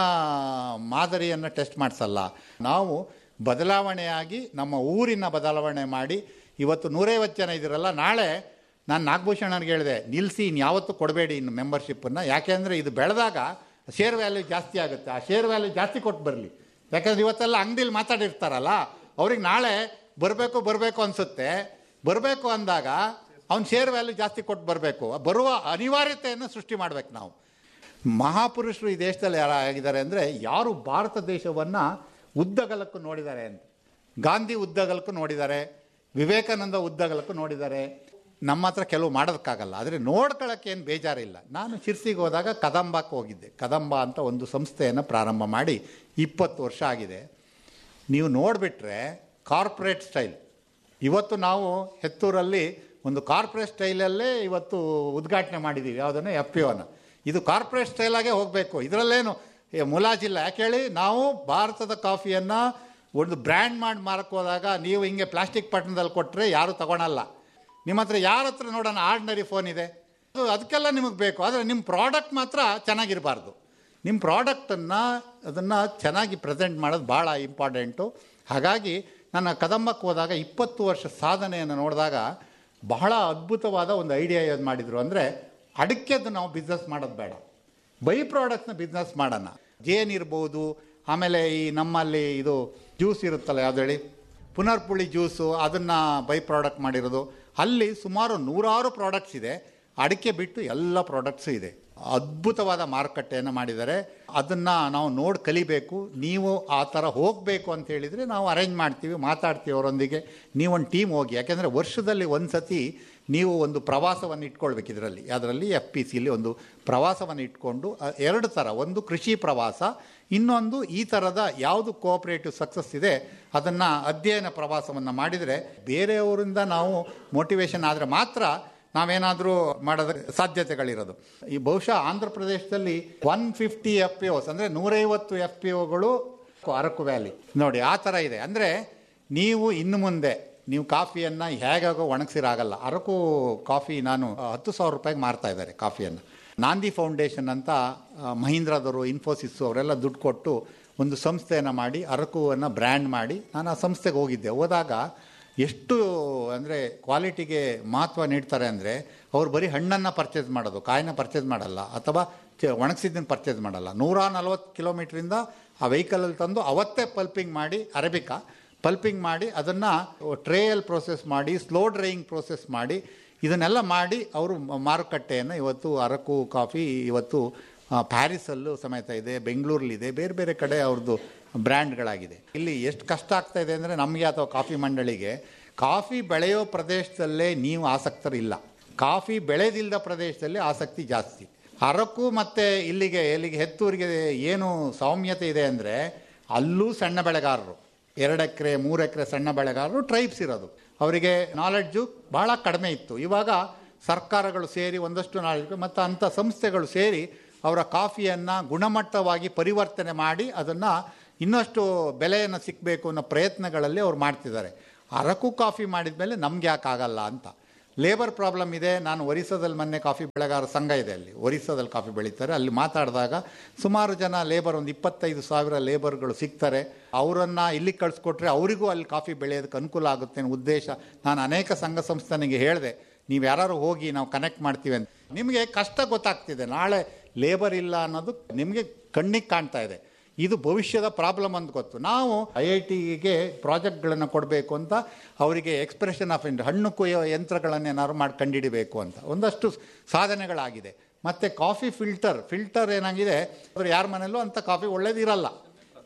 ಮಾದರಿಯನ್ನು ಟೆಸ್ಟ್ ಮಾಡಿಸಲ್ಲ ನಾವು ಬದಲಾವಣೆಯಾಗಿ ನಮ್ಮ ಊರಿನ ಬದಲಾವಣೆ ಮಾಡಿ ಇವತ್ತು ನೂರೈವತ್ತು ಜನ ಇದ್ದೀರಲ್ಲ ನಾಳೆ ನಾನು ನಾಗಭೂಷಣನಿಗೆ ಹೇಳಿದೆ ನಿಲ್ಲಿಸಿ ಇನ್ಯಾವತ್ತೂ ಕೊಡಬೇಡಿ ಇನ್ನು ಮೆಂಬರ್ಶಿಪ್ಪನ್ನು ಯಾಕೆಂದರೆ ಇದು ಬೆಳೆದಾಗ ಶೇರ್ ವ್ಯಾಲ್ಯೂ ಜಾಸ್ತಿ ಆಗುತ್ತೆ ಆ ಶೇರ್ ವ್ಯಾಲ್ಯೂ ಜಾಸ್ತಿ ಕೊಟ್ಟು ಬರಲಿ ಯಾಕಂದ್ರೆ ಇವತ್ತೆಲ್ಲ ಅಂಗಡಿಲಿ ಮಾತಾಡಿರ್ತಾರಲ್ಲ ಅವ್ರಿಗೆ ನಾಳೆ ಬರಬೇಕು ಬರಬೇಕು ಅನಿಸುತ್ತೆ ಬರಬೇಕು ಅಂದಾಗ ಅವ್ನು ಶೇರ್ ವ್ಯಾಲ್ಯೂ ಜಾಸ್ತಿ ಕೊಟ್ಟು ಬರಬೇಕು ಬರುವ ಅನಿವಾರ್ಯತೆಯನ್ನು ಸೃಷ್ಟಿ ಮಾಡ್ಬೇಕು ನಾವು ಮಹಾಪುರುಷರು ಈ ದೇಶದಲ್ಲಿ ಯಾರು ಆಗಿದ್ದಾರೆ ಅಂದರೆ ಯಾರು ಭಾರತ ದೇಶವನ್ನು ಉದ್ದಗಲಕ್ಕೂ ನೋಡಿದ್ದಾರೆ ಅಂತ ಗಾಂಧಿ ಉದ್ದಗಲಕ್ಕೂ ನೋಡಿದ್ದಾರೆ ವಿವೇಕಾನಂದ ಉದ್ದಗಲಕ್ಕೂ ನೋಡಿದ್ದಾರೆ ನಮ್ಮ ಹತ್ರ ಕೆಲವು ಮಾಡೋದಕ್ಕಾಗಲ್ಲ ಆದರೆ ನೋಡ್ಕೊಳ್ಳೋಕ್ಕೆ ಏನು ಬೇಜಾರಿಲ್ಲ ನಾನು ಶಿರ್ಸಿಗೆ ಹೋದಾಗ ಕದಂಬಕ್ಕೆ ಹೋಗಿದ್ದೆ ಕದಂಬ ಅಂತ ಒಂದು ಸಂಸ್ಥೆಯನ್ನು ಪ್ರಾರಂಭ ಮಾಡಿ ಇಪ್ಪತ್ತು ವರ್ಷ ಆಗಿದೆ ನೀವು ನೋಡಿಬಿಟ್ರೆ ಕಾರ್ಪೊರೇಟ್ ಸ್ಟೈಲ್ ಇವತ್ತು ನಾವು ಹೆತ್ತೂರಲ್ಲಿ ಒಂದು ಕಾರ್ಪೊರೇಟ್ ಸ್ಟೈಲಲ್ಲೇ ಇವತ್ತು ಉದ್ಘಾಟನೆ ಮಾಡಿದ್ದೀವಿ ಯಾವುದನ್ನು ಎಫ್ ಪಿ ಒನ ಇದು ಕಾರ್ಪೊರೇಟ್ ಸ್ಟೈಲಾಗೆ ಹೋಗಬೇಕು ಇದರಲ್ಲೇನು ಏ, ಮುಲಾಜಿಲ್ಲ ಯಾಕೆ ಹೇಳಿ ನಾವು ಭಾರತದ ಕಾಫಿಯನ್ನು ಒಂದು ಬ್ರ್ಯಾಂಡ್ ಮಾಡಿ ಮಾರಕ್ಕೆ ಹೋದಾಗ ನೀವು ಹಿಂಗೆ ಪ್ಲಾಸ್ಟಿಕ್ ಪಟ್ಟಣದಲ್ಲಿ ಕೊಟ್ಟರೆ ಯಾರೂ ತಗೊಳಲ್ಲ ನಿಮ್ಮ ಹತ್ರ ಯಾರ ಹತ್ರ ನೋಡೋಣ ಆರ್ಡಿನರಿ ಫೋನ್ ಇದೆ ಅದು ಅದಕ್ಕೆಲ್ಲ ನಿಮಗೆ ಬೇಕು ಆದರೆ ನಿಮ್ಮ ಪ್ರಾಡಕ್ಟ್ ಮಾತ್ರ ಚೆನ್ನಾಗಿರಬಾರ್ದು ನಿಮ್ಮ ಪ್ರಾಡಕ್ಟನ್ನು ಅದನ್ನು ಚೆನ್ನಾಗಿ ಪ್ರೆಸೆಂಟ್ ಮಾಡೋದು ಭಾಳ ಇಂಪಾರ್ಟೆಂಟು ಹಾಗಾಗಿ ನನ್ನ ಕದಂಬಕ್ಕೆ ಹೋದಾಗ ಇಪ್ಪತ್ತು ವರ್ಷ ಸಾಧನೆಯನ್ನು ನೋಡಿದಾಗ ಬಹಳ ಅದ್ಭುತವಾದ ಒಂದು ಐಡಿಯಾ ಏನು ಮಾಡಿದರು ಅಂದರೆ ಅಡಿಕೆದು ನಾವು ಬಿಸ್ನೆಸ್ ಮಾಡೋದು ಬೇಡ ಬೈ ಪ್ರಾಡಕ್ಟ್ನ ಬಿಸ್ನೆಸ್ ಮಾಡೋಣ ಜೇನ್ ಇರ್ಬೋದು ಆಮೇಲೆ ಈ ನಮ್ಮಲ್ಲಿ ಇದು ಜ್ಯೂಸ್ ಇರುತ್ತಲ್ಲ ಯಾವ್ದು ಹೇಳಿ ಪುನರ್ಪುಳಿ ಜ್ಯೂಸು ಅದನ್ನು ಬೈ ಪ್ರಾಡಕ್ಟ್ ಮಾಡಿರೋದು ಅಲ್ಲಿ ಸುಮಾರು ನೂರಾರು ಪ್ರಾಡಕ್ಟ್ಸ್ ಇದೆ ಅಡಿಕೆ ಬಿಟ್ಟು ಎಲ್ಲ ಪ್ರಾಡಕ್ಟ್ಸು ಇದೆ ಅದ್ಭುತವಾದ ಮಾರುಕಟ್ಟೆಯನ್ನು ಮಾಡಿದ್ದಾರೆ ಅದನ್ನು ನಾವು ನೋಡಿ ಕಲಿಬೇಕು ನೀವು ಆ ಥರ ಹೋಗಬೇಕು ಅಂತ ಹೇಳಿದರೆ ನಾವು ಅರೇಂಜ್ ಮಾಡ್ತೀವಿ ಮಾತಾಡ್ತೀವಿ ಅವರೊಂದಿಗೆ ನೀವೊಂದು ಟೀಮ್ ಹೋಗಿ ಯಾಕೆಂದರೆ ವರ್ಷದಲ್ಲಿ ಒಂದು ಸತಿ ನೀವು ಒಂದು ಪ್ರವಾಸವನ್ನು ಇಟ್ಕೊಳ್ಬೇಕು ಇದರಲ್ಲಿ ಅದರಲ್ಲಿ ಎಫ್ ಪಿ ಸಿಲಿ ಒಂದು ಪ್ರವಾಸವನ್ನು ಇಟ್ಕೊಂಡು ಅ, ಎರಡು ಥರ ಒಂದು ಕೃಷಿ ಪ್ರವಾಸ ಇನ್ನೊಂದು ಈ ಥರದ ಯಾವುದು ಕೋಆಪರೇಟಿವ್ ಸಕ್ಸಸ್ ಇದೆ ಅದನ್ನು ಅಧ್ಯಯನ ಪ್ರವಾಸವನ್ನು ಮಾಡಿದರೆ ಬೇರೆಯವರಿಂದ ನಾವು ಮೋಟಿವೇಶನ್ ಆದರೆ ಮಾತ್ರ ನಾವೇನಾದರೂ ಮಾಡೋದ ಸಾಧ್ಯತೆಗಳಿರೋದು ಈ ಬಹುಶಃ ಆಂಧ್ರ ಪ್ರದೇಶದಲ್ಲಿ one fifty F P Os ಅಂದರೆ ನೂರೈವತ್ತು ಎಫ್ ಪಿ ಒಗಳು ಅರಕು ವ್ಯಾಲಿ ನೋಡಿ ಆ ಥರ ಇದೆ ಅಂದರೆ ನೀವು ಇನ್ನು ಮುಂದೆ ನೀವು ಕಾಫಿಯನ್ನು ಹೇಗಾಗೋ ಒಣಗಿಸಿರಾಗಲ್ಲ ಅರಕು ಕಾಫಿ ನಾನು ಹತ್ತು ಸಾವಿರ ರೂಪಾಯಿಗೆ ಮಾರ್ತಾ ಇದ್ದಾರೆ ಕಾಫಿಯನ್ನು ನಾಂದಿ ಫೌಂಡೇಶನ್ ಅಂತ ಆ, ಮಹೀಂದ್ರದವರು ಇನ್ಫೋಸಿಸ್ಸು ಅವರೆಲ್ಲ ದುಡ್ಡು ಕೊಟ್ಟು ಒಂದು ಸಂಸ್ಥೆಯನ್ನು ಮಾಡಿ ಅರಕುವನ್ನು ಬ್ರ್ಯಾಂಡ್ ಮಾಡಿ ನಾನು ಆ ಸಂಸ್ಥೆಗೆ ಹೋಗಿದ್ದೆ ಹೋದಾಗ ಎಷ್ಟು ಅಂದರೆ ಕ್ವಾಲಿಟಿಗೆ ಮಹತ್ವ ನೀಡ್ತಾರೆ ಅಂದರೆ ಅವ್ರು ಬರೀ ಹಣ್ಣನ್ನು ಪರ್ಚೇಸ್ ಮಾಡೋದು ಕಾಯಿನ ಪರ್ಚೇಸ್ ಮಾಡಲ್ಲ ಅಥವಾ ಚ ಒಣಗಿಸಿದ್ದನ್ನು ಪರ್ಚೇಸ್ ಮಾಡಲ್ಲ ನೂರ ನಲ್ವತ್ತು ಕಿಲೋಮೀಟ್ರಿಂದ ಆ ವೆಹಿಕಲಲ್ಲಿ ತಂದು ಅವತ್ತೇ ಪಲ್ಪಿಂಗ್ ಮಾಡಿ ಅರೇಬಿಕಾ ಪಲ್ಪಿಂಗ್ ಮಾಡಿ ಅದನ್ನು ಟ್ರೇಯಲ್ಲಿ ಪ್ರೋಸೆಸ್ ಮಾಡಿ ಸ್ಲೋ ಡ್ರೈಯಿಂಗ್ ಪ್ರೋಸೆಸ್ ಮಾಡಿ ಇದನ್ನೆಲ್ಲ ಮಾಡಿ ಅವರು ಮ- ಮಾರುಕಟ್ಟೆಯನ್ನು ಇವತ್ತು ಅರಕು ಕಾಫಿ ಇವತ್ತು ಆ, ಪ್ಯಾರಿಸಲ್ಲೂ ಸಮೇತ ಇದೆ ಬೆಂಗಳೂರಲ್ಲಿದೆ ಬೇರೆ ಬೇರೆ ಕಡೆ ಅವ್ರದ್ದು ಬ್ರ್ಯಾಂಡ್ಗಳಾಗಿದೆ ಇಲ್ಲಿ ಎಷ್ಟು ಕಷ್ಟ ಆಗ್ತಾ ಇದೆ ಅಂದರೆ ನಮಗೆ ಅಥವಾ ಕಾಫಿ ಮಂಡಳಿಗೆ ಕಾಫಿ ಬೆಳೆಯೋ ಪ್ರದೇಶದಲ್ಲೇ ನೀವು ಆಸಕ್ತರಿಲ್ಲ ಕಾಫಿ ಬೆಳೆದಿಲ್ಲದ ಪ್ರದೇಶದಲ್ಲಿ ಆಸಕ್ತಿ ಜಾಸ್ತಿ ಅರಕು ಮತ್ತು ಇಲ್ಲಿಗೆ ಇಲ್ಲಿಗೆ ಹೆತ್ತೂರಿಗೆ ಏನು ಸೌಮ್ಯತೆ ಇದೆ ಅಂದರೆ ಅಲ್ಲೂ ಸಣ್ಣ ಬೆಳೆಗಾರರು ಎರಡು ಎಕರೆ ಮೂರು ಎಕರೆ ಸಣ್ಣ ಬೆಳೆಗಾರರು ಟ್ರೈಬ್ಸ್ ಇರೋದು ಅವರಿಗೆ ನಾಲೆಡ್ಜು ಭಾಳ ಕಡಿಮೆ ಇತ್ತು ಇವಾಗ ಸರ್ಕಾರಗಳು ಸೇರಿ ಒಂದಷ್ಟು ನಾಲೆಡ್ಜ್ ಮತ್ತು ಅಂಥ ಸಂಸ್ಥೆಗಳು ಸೇರಿ ಅವರ ಕಾಫಿಯನ್ನು ಗುಣಮಟ್ಟವಾಗಿ ಪರಿವರ್ತನೆ ಮಾಡಿ ಅದನ್ನು ಇನ್ನಷ್ಟು ಬೆಲೆಯನ್ನು ಸಿಕ್ಕಬೇಕು ಅನ್ನೋ ಪ್ರಯತ್ನಗಳಲ್ಲಿ ಅವ್ರು ಮಾಡ್ತಿದ್ದಾರೆ ಅರಕು ಕಾಫಿ ಮಾಡಿದ ಮೇಲೆ ನಮ್ಗೆ ಯಾಕೆ ಆಗಲ್ಲ ಅಂತ ಲೇಬರ್ ಪ್ರಾಬ್ಲಮ್ ಇದೆ ನಾನು ಒರಿಸ್ಸಾದಲ್ಲಿ ಮೊನ್ನೆ ಕಾಫಿ ಬೆಳೆಗಾರ ಸಂಘ ಇದೆ ಅಲ್ಲಿ ಒರಿಸ್ಸಾದಲ್ಲಿ ಕಾಫಿ ಬೆಳೀತಾರೆ ಅಲ್ಲಿ ಮಾತಾಡಿದಾಗ ಸುಮಾರು ಜನ ಲೇಬರ್ ಒಂದು ಇಪ್ಪತ್ತೈದು ಸಾವಿರ ಲೇಬರ್ಗಳು ಸಿಗ್ತಾರೆ ಅವರನ್ನು ಇಲ್ಲಿ ಕಳಿಸ್ಕೊಟ್ರೆ ಅವರಿಗೂ ಅಲ್ಲಿ ಕಾಫಿ ಬೆಳೆಯೋದಕ್ಕೆ ಅನುಕೂಲ ಆಗುತ್ತೆ ಅನ್ನೋ ಉದ್ದೇಶ ನಾನು ಅನೇಕ ಸಂಘ ಸಂಸ್ಥೆನಿಗೆ ಹೇಳಿದೆ ನೀವು ಯಾರು ಹೋಗಿ ನಾವು ಕನೆಕ್ಟ್ ಮಾಡ್ತೀವಿ ಅಂತ ನಿಮಗೆ ಕಷ್ಟ ಗೊತ್ತಾಗ್ತಿದೆ ನಾಳೆ ಲೇಬರ್ ಇಲ್ಲ ಅನ್ನೋದು ನಿಮಗೆ ಕಣ್ಣಿಗೆ ಕಾಣ್ತಾ ಇದೆ ಇದು ಭವಿಷ್ಯದ ಪ್ರಾಬ್ಲಮ್ ಅಂತ ಗೊತ್ತು ನಾವು ಐ ಐ ಟಿಗೆ ಪ್ರಾಜೆಕ್ಟ್ಗಳನ್ನು ಕೊಡಬೇಕು ಅಂತ ಅವರಿಗೆ ಎಕ್ಸ್ಪ್ರೆಷನ್ ಆಫ್ ಇಂಡ್ ಹಣ್ಣು ಕೊಯ್ಯೋ ಯಂತ್ರಗಳನ್ನೇನಾದ್ರು ಮಾಡಿ ಕಂಡುಹಿಡಿಬೇಕು ಅಂತ ಒಂದಷ್ಟು ಸಾಧನೆಗಳಾಗಿದೆ ಮತ್ತು ಕಾಫಿ ಫಿಲ್ಟರ್ ಫಿಲ್ಟರ್ ಏನಾಗಿದೆ ಅವ್ರು ಯಾರ ಮನೆಯಲ್ಲೂ ಅಂಥ ಕಾಫಿ ಒಳ್ಳೇದಿರಲ್ಲ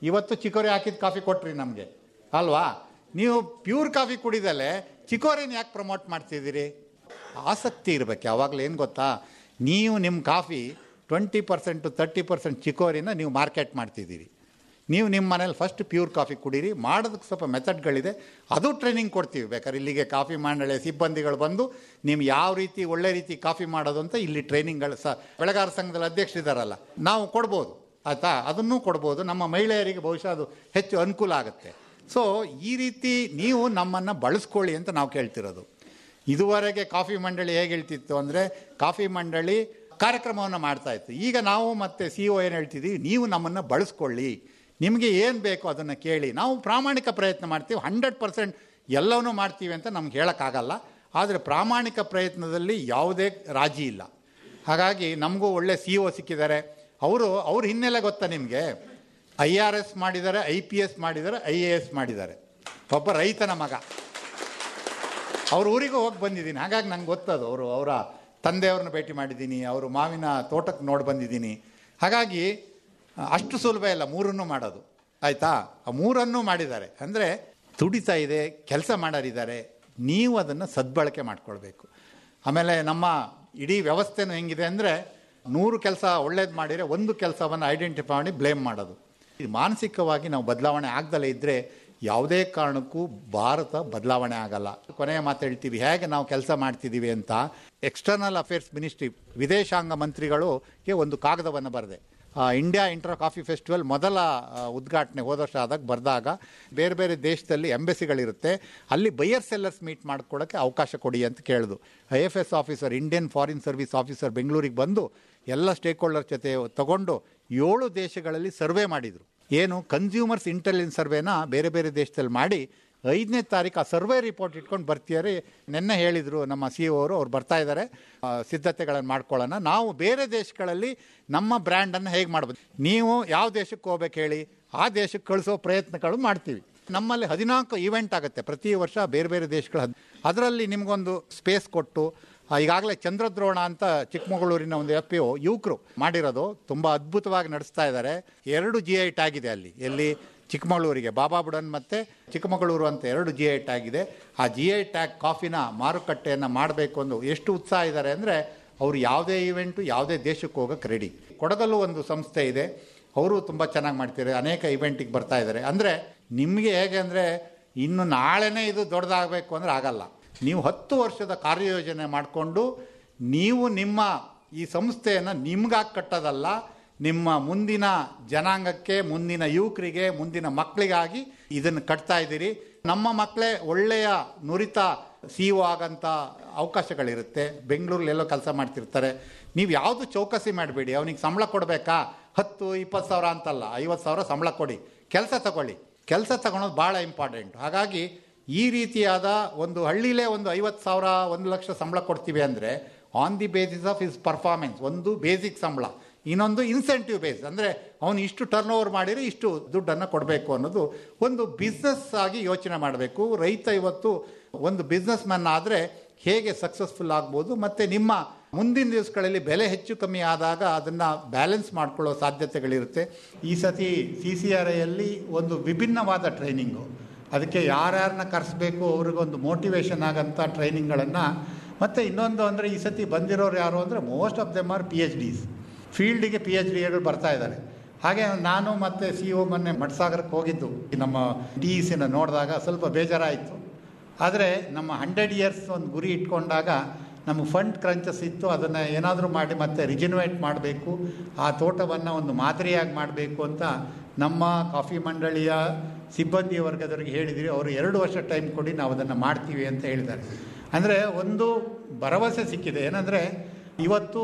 ಇವತ್ತು ಚಿಕೋರಿ ಹಾಕಿದ ಕಾಫಿ ಕೊಟ್ರಿ ನಮಗೆ ಅಲ್ವಾ ನೀವು ಪ್ಯೂರ್ ಕಾಫಿ ಕುಡಿದಲೆ ಚಿಕೋರಿನ ಯಾಕೆ ಪ್ರಮೋಟ್ ಮಾಡ್ತಿದ್ದೀರಿ ಆಸಕ್ತಿ ಇರಬೇಕು ಯಾವಾಗಲೂ ಏನು ಗೊತ್ತಾ ನೀವು ನಿಮ್ಮ coffee twenty percent thirty percent ಚಿಕೋರಿನ ನೀವು ಮಾರ್ಕೆಟ್ ಮಾಡ್ತಿದ್ದೀರಿ ನೀವು ನಿಮ್ಮ ಮನೇಲಿ ಫಸ್ಟ್ ಪ್ಯೂರ್ ಕಾಫಿ ಕುಡೀರಿ ಮಾಡೋದಕ್ಕೆ ಸ್ವಲ್ಪ ಮೆಥಡ್ಗಳಿದೆ ಅದು ಟ್ರೈನಿಂಗ್ ಕೊಡ್ತೀವಿ ಬೇಕಾದ್ರೆ ಇಲ್ಲಿಗೆ ಕಾಫಿ ಮಂಡಳಿ ಸಿಬ್ಬಂದಿಗಳು ಬಂದು ನೀವು ಯಾವ ರೀತಿ ಒಳ್ಳೆ ರೀತಿ ಕಾಫಿ ಮಾಡೋದು ಅಂತ ಇಲ್ಲಿ ಟ್ರೈನಿಂಗ್ಗಳು ಸಹ ಬೆಳೆಗಾರ ಸಂಘದಲ್ಲಿ ಅಧ್ಯಕ್ಷರಿದ್ದಾರಲ್ಲ ನಾವು ಕೊಡ್ಬೋದು ಆಯಿತಾ ಅದನ್ನೂ ಕೊಡ್ಬೋದು ನಮ್ಮ ಮಹಿಳೆಯರಿಗೆ ಬಹುಶಃ ಅದು ಹೆಚ್ಚು ಅನುಕೂಲ ಆಗುತ್ತೆ ಸೊ ಈ ರೀತಿ ನೀವು ನಮ್ಮನ್ನು ಬಳಸ್ಕೊಳ್ಳಿ ಅಂತ ನಾವು ಕೇಳ್ತಿರೋದು ಇದುವರೆಗೆ ಕಾಫಿ ಮಂಡಳಿ ಹೇಗೆ ಹೇಳ್ತಿತ್ತು ಅಂದರೆ ಕಾಫಿ ಮಂಡಳಿ ಕಾರ್ಯಕ್ರಮವನ್ನು ಮಾಡ್ತಾ ಇತ್ತು ಈಗ ನಾವು ಮತ್ತೆ ಸಿ ಒ ಏನು ಹೇಳ್ತಿದ್ದೀವಿ ನೀವು ನಮ್ಮನ್ನು ಬಳಸ್ಕೊಳ್ಳಿ ನಿಮಗೆ ಏನು ಬೇಕೋ ಅದನ್ನು ಕೇಳಿ ನಾವು ಪ್ರಾಮಾಣಿಕ ಪ್ರಯತ್ನ ಮಾಡ್ತೀವಿ ಹಂಡ್ರೆಡ್ ಪರ್ಸೆಂಟ್ ಎಲ್ಲವನ್ನೂ ಮಾಡ್ತೀವಿ ಅಂತ ನಮ್ಗೆ ಹೇಳೋಕ್ಕಾಗಲ್ಲ ಆದರೆ ಪ್ರಾಮಾಣಿಕ ಪ್ರಯತ್ನದಲ್ಲಿ ಯಾವುದೇ ರಾಜಿ ಇಲ್ಲ ಹಾಗಾಗಿ ನಮಗೂ ಒಳ್ಳೆ ಸಿ ಒ ಸಿಕ್ಕಿದ್ದಾರೆ ಅವರು ಅವ್ರ ಹಿನ್ನೆಲೆ ಗೊತ್ತಾ ನಿಮಗೆ ಐ ಆರ್ ಎಸ್ ಮಾಡಿದ್ದಾರೆ ಐ ಪಿ ಎಸ್ ಮಾಡಿದ್ದಾರೆ ಐ ಎ ಎಸ್ ಮಾಡಿದ್ದಾರೆ ಒಬ್ಬ ರೈತನ ಮಗ ಅವ್ರ ಊರಿಗೂ ಹೋಗಿ ಬಂದಿದ್ದೀನಿ ಹಾಗಾಗಿ ನಂಗೆ ಗೊತ್ತದು ಅವರು ಅವರ ತಂದೆಯವ್ರನ್ನ ಭೇಟಿ ಮಾಡಿದ್ದೀನಿ ಅವರು ಮಾವಿನ ತೋಟಕ್ಕೆ ನೋಡಿ ಬಂದಿದ್ದೀನಿ ಹಾಗಾಗಿ ಅಷ್ಟು ಸುಲಭ ಇಲ್ಲ ಮೂರನ್ನು ಮಾಡೋದು ಆಯಿತಾ ಆ ಮೂರನ್ನು ಮಾಡಿದ್ದಾರೆ ಅಂದರೆ ತುಡಿತಾ ಇದೆ ಕೆಲಸ ಮಾಡೋರಿದ್ದಾರೆ ನೀವು ಅದನ್ನು ಸದ್ಬಳಕೆ ಮಾಡ್ಕೊಳ್ಬೇಕು ಆಮೇಲೆ ನಮ್ಮ ಇಡೀ ವ್ಯವಸ್ಥೆನೂ ಹೆಂಗಿದೆ ಅಂದರೆ ನೂರು ಕೆಲಸ ಒಳ್ಳೇದು ಮಾಡಿದರೆ ಒಂದು ಕೆಲಸವನ್ನು ಐಡೆಂಟಿಫೈ ಮಾಡಿ ಬ್ಲೇಮ್ ಮಾಡೋದು ಈ ಮಾನಸಿಕವಾಗಿ ನಾವು ಬದಲಾವಣೆ ಆಗದಲ್ಲೇ ಇದ್ದರೆ ಯಾವುದೇ ಕಾರಣಕ್ಕೂ ಭಾರತ ಬದಲಾವಣೆ ಆಗಲ್ಲ ಕೊನೆಯ ಮಾತು ಹೇಳ್ತೀವಿ ಹೇಗೆ ನಾವು ಕೆಲಸ ಮಾಡ್ತಿದ್ದೀವಿ ಅಂತ ಎಕ್ಸ್ಟರ್ನಲ್ ಅಫೇರ್ಸ್ ಮಿನಿಸ್ಟ್ರಿ ವಿದೇಶಾಂಗ ಮಂತ್ರಿಗಳಿಗೆ ಒಂದು ಕಾಗದವನ್ನು ಬರೆದೆ ಇಂಡಿಯಾ ಇಂಟರ್ ಕಾಫಿ ಫೆಸ್ಟಿವಲ್ ಮೊದಲ ಆ, ಉದ್ಘಾಟನೆ ಹೋದ ವರ್ಷ ಆದಾಗ ಬರೆದಾಗ ಬೇರೆ ಬೇರೆ ದೇಶದಲ್ಲಿ ಎಂಬೆಸಿಗಳಿರುತ್ತೆ ಅಲ್ಲಿ ಬೈಯರ್ ಸೆಲ್ಲರ್ಸ್ ಮೀಟ್ ಮಾಡ್ಕೊಳ್ಳೋಕ್ಕೆ ಅವಕಾಶ ಕೊಡಿ ಅಂತ ಕೇಳಿದು I F S officer Indian foreign service officer ಬೆಂಗಳೂರಿಗೆ ಬಂದು ಎಲ್ಲ ಸ್ಟೇಕ್ ಹೋಲ್ಡರ್ ಜೊತೆ ತಗೊಂಡು ಏಳು ದೇಶಗಳಲ್ಲಿ ಸರ್ವೆ ಮಾಡಿದರು ಏನು ಕನ್ಸ್ಯೂಮರ್ಸ್ ಇಂಟೆಲಿಜೆನ್ಸ್ ಸರ್ವೆನ ಬೇರೆ ಬೇರೆ ದೇಶದಲ್ಲಿ ಮಾಡಿ ಐದನೇ ತಾರೀಕು ಆ ಸರ್ವೆ ರಿಪೋರ್ಟ್ ಇಟ್ಕೊಂಡು ಬರ್ತಿದ್ದಾರೆ ನಿನ್ನೆ ಹೇಳಿದರು ನಮ್ಮ ಸಿ ಅವರು ಅವ್ರು ಬರ್ತಾ ಇದ್ದಾರೆ ಆ, ಸಿದ್ಧತೆಗಳನ್ನು ಮಾಡ್ಕೊಳ್ಳೋಣ ನಾವು ಬೇರೆ ದೇಶಗಳಲ್ಲಿ ನಮ್ಮ ಬ್ರ್ಯಾಂಡನ್ನು ಹೇಗೆ ಮಾಡ್ಬೋದು ನೀವು ಯಾವ ದೇಶಕ್ಕೆ ಹೋಗ್ಬೇಕು ಹೇಳಿ ಆ ದೇಶಕ್ಕೆ ಕಳಿಸೋ ಪ್ರಯತ್ನಗಳು ಮಾಡ್ತೀವಿ ನಮ್ಮಲ್ಲಿ ಹದಿನಾಲ್ಕು ಇವೆಂಟ್ ಆಗುತ್ತೆ ಪ್ರತಿ ವರ್ಷ ಬೇರೆ ಬೇರೆ ದೇಶಗಳ ಹದ್- ಅದರಲ್ಲಿ ನಿಮಗೊಂದು ಸ್ಪೇಸ್ ಕೊಟ್ಟು ಆ, ಈಗಾಗಲೇ ಚಂದ್ರದ್ರೋಣ ಅಂತ ಚಿಕ್ಕಮಗಳೂರಿನ ಒಂದು ಎಫ್ ಪಿ ಒ ಯುವಕರು ಮಾಡಿರೋದು ತುಂಬ ಅದ್ಭುತವಾಗಿ ನಡೆಸ್ತಾ ಇದ್ದಾರೆ ಎರಡು ಜಿ ಐ ಟ್ಯಾಗ್ ಇದೆ ಅಲ್ಲಿ ಎಲ್ಲಿ ಚಿಕ್ಕಮಗಳೂರಿಗೆ ಬಾಬಾ ಬುಡನ್ ಮತ್ತು ಚಿಕ್ಕಮಗಳೂರು ಅಂತ ಎರಡು ಜಿ ಐ ಟ್ಯಾಗ್ ಇದೆ ಆ ಜಿ ಐ ಟ್ಯಾಗ್ ಕಾಫಿನ ಮಾರುಕಟ್ಟೆಯನ್ನು ಮಾಡಬೇಕು ಅಂದು ಎಷ್ಟು ಉತ್ಸಾಹ ಇದ್ದಾರೆ ಅಂದರೆ ಅವರು ಯಾವುದೇ ಇವೆಂಟು ಯಾವುದೇ ದೇಶಕ್ಕೆ ಹೋಗೋಕ್ಕೆ ರೆಡಿ ಕೊಡಗಲ್ಲೂ ಒಂದು ಸಂಸ್ಥೆ ಇದೆ ಅವರು ತುಂಬ ಚೆನ್ನಾಗಿ ಮಾಡ್ತಾರೆ ಅನೇಕ ಇವೆಂಟಿಗೆ ಬರ್ತಾ ಇದ್ದಾರೆ ಅಂದರೆ ನಿಮಗೆ ಹೇಗೆ ಅಂದರೆ ಇನ್ನು ನಾಳೆನೇ ಇದು ದೊಡ್ಡದಾಗಬೇಕು ಅಂದರೆ ಆಗಲ್ಲ ನೀವು ಹತ್ತು ವರ್ಷದ ಕಾರ್ಯಯೋಜನೆ ಮಾಡಿಕೊಂಡು ನೀವು ನಿಮ್ಮ ಈ ಸಂಸ್ಥೆಯನ್ನು ನಿಮ್ಗಾಗಿ ಕಟ್ಟೋದಲ್ಲ ನಿಮ್ಮ ಮುಂದಿನ ಜನಾಂಗಕ್ಕೆ ಮುಂದಿನ ಯುವಕರಿಗೆ ಮುಂದಿನ ಮಕ್ಕಳಿಗಾಗಿ ಇದನ್ನು ಕಟ್ತಾ ಇದ್ದೀರಿ ನಮ್ಮ ಮಕ್ಕಳೇ ಒಳ್ಳೆಯ ನುರಿತ ಸಿ ಒ ಆಗಂಥ ಅವಕಾಶಗಳಿರುತ್ತೆ ಬೆಂಗಳೂರಲ್ಲೆಲ್ಲೋ ಕೆಲಸ ಮಾಡ್ತಿರ್ತಾರೆ ನೀವು ಯಾವುದು ಚೌಕಸಿ ಮಾಡಬೇಡಿ ಅವನಿಗೆ ಸಂಬಳ ಕೊಡಬೇಕಾ ಹತ್ತು ಇಪ್ಪತ್ತು ಸಾವಿರ ಅಂತಲ್ಲ ಐವತ್ತು ಸಾವಿರ ಸಂಬಳ ಕೊಡಿ ಕೆಲಸ ತಗೊಳ್ಳಿ ಕೆಲಸ ತಗೊಳೋದು ಭಾಳ ಇಂಪಾರ್ಟೆಂಟ್ ಹಾಗಾಗಿ ಈ ರೀತಿಯಾದ ಒಂದು ಹಳ್ಳಿಲೇ ಒಂದು ಐವತ್ತು ಸಾವಿರ ಒಂದು ಲಕ್ಷ ಸಂಬಳ ಕೊಡ್ತೀವಿ ಅಂದರೆ on the basis of is performance ಒಂದು ಬೇಸಿಕ್ ಸಂಬಳ ಇನ್ನೊಂದು ಇನ್ಸೆಂಟಿವ್ ಬೇಸ್ ಅಂದರೆ ಅವನು ಇಷ್ಟು ಟರ್ನ್ ಓವರ್ ಮಾಡಿದರೆ ಇಷ್ಟು ದುಡ್ಡನ್ನು ಕೊಡಬೇಕು ಅನ್ನೋದು ಒಂದು ಬಿಸ್ನೆಸ್ ಆಗಿ ಯೋಚನೆ ಮಾಡಬೇಕು ರೈತ ಇವತ್ತು ಒಂದು ಬಿಸ್ನೆಸ್ ಮ್ಯಾನ್ ಆದರೆ ಹೇಗೆ ಸಕ್ಸಸ್ಫುಲ್ ಆಗ್ಬೋದು ಮತ್ತು ನಿಮ್ಮ ಮುಂದಿನ ದಿವಸಗಳಲ್ಲಿ ಬೆಲೆ ಹೆಚ್ಚು ಕಮ್ಮಿ ಆದಾಗ ಅದನ್ನು ಬ್ಯಾಲೆನ್ಸ್ ಮಾಡ್ಕೊಳ್ಳೋ ಸಾಧ್ಯತೆಗಳಿರುತ್ತೆ ಈ ಸತಿ ಸಿ ಸಿ ಆರ್ ಐಯಲ್ಲಿ ಒಂದು ವಿಭಿನ್ನವಾದ ಟ್ರೈನಿಂಗು ಅದಕ್ಕೆ ಯಾರ್ಯಾರನ್ನ ಕರೆಸ್ಬೇಕು ಅವ್ರಿಗೊಂದು ಮೋಟಿವೇಶನ್ ಆಗೋಂಥ ಟ್ರೈನಿಂಗ್ಗಳನ್ನು ಮತ್ತು ಇನ್ನೊಂದು ಅಂದರೆ ಈ ಸತಿ ಬಂದಿರೋರು ಯಾರು ಅಂದರೆ most of them are P H Ds ಫೀಲ್ಡಿಗೆ ಪಿ ಎಚ್ ಡಿಗಳು ಬರ್ತಾ ಇದ್ದಾರೆ ಹಾಗೆ ನಾನು ಮತ್ತು ಸಿ ಒ ಮೊನ್ನೆ ಮಟ್ಸಾಗರಕ್ಕೆ ಹೋಗಿದ್ದು ಈ ನಮ್ಮ ಡಿ ಇ ಸಿನ ನೋಡಿದಾಗ ಸ್ವಲ್ಪ ಬೇಜಾರಾಯಿತು ಆದರೆ ನಮ್ಮ ಹಂಡ್ರೆಡ್ ಇಯರ್ಸ್ ಒಂದು ಗುರಿ ಇಟ್ಕೊಂಡಾಗ ನಮ್ಮ ಫಂಡ್ ಕ್ರಂಚಸ್ ಇತ್ತು ಅದನ್ನು ಏನಾದರೂ ಮಾಡಿ ಮತ್ತೆ ರಿಜಿನ್ವೇಟ್ ಮಾಡಬೇಕು ಆ ತೋಟವನ್ನು ಒಂದು ಮಾದರಿಯಾಗಿ ಮಾಡಬೇಕು ಅಂತ ನಮ್ಮ ಕಾಫಿ ಮಂಡಳಿಯ ಸಿಬ್ಬಂದಿ ವರ್ಗದವರಿಗೆ ಹೇಳಿದಿರಿ ಅವರು ಎರಡು ವರ್ಷ ಟೈಮ್ ಕೊಡಿ ನಾವು ಅದನ್ನು ಮಾಡ್ತೀವಿ ಅಂತ ಹೇಳಿದ್ದಾರೆ ಅಂದರೆ ಒಂದು ಭರವಸೆ ಸಿಕ್ಕಿದೆ ಏನಂದರೆ ಇವತ್ತು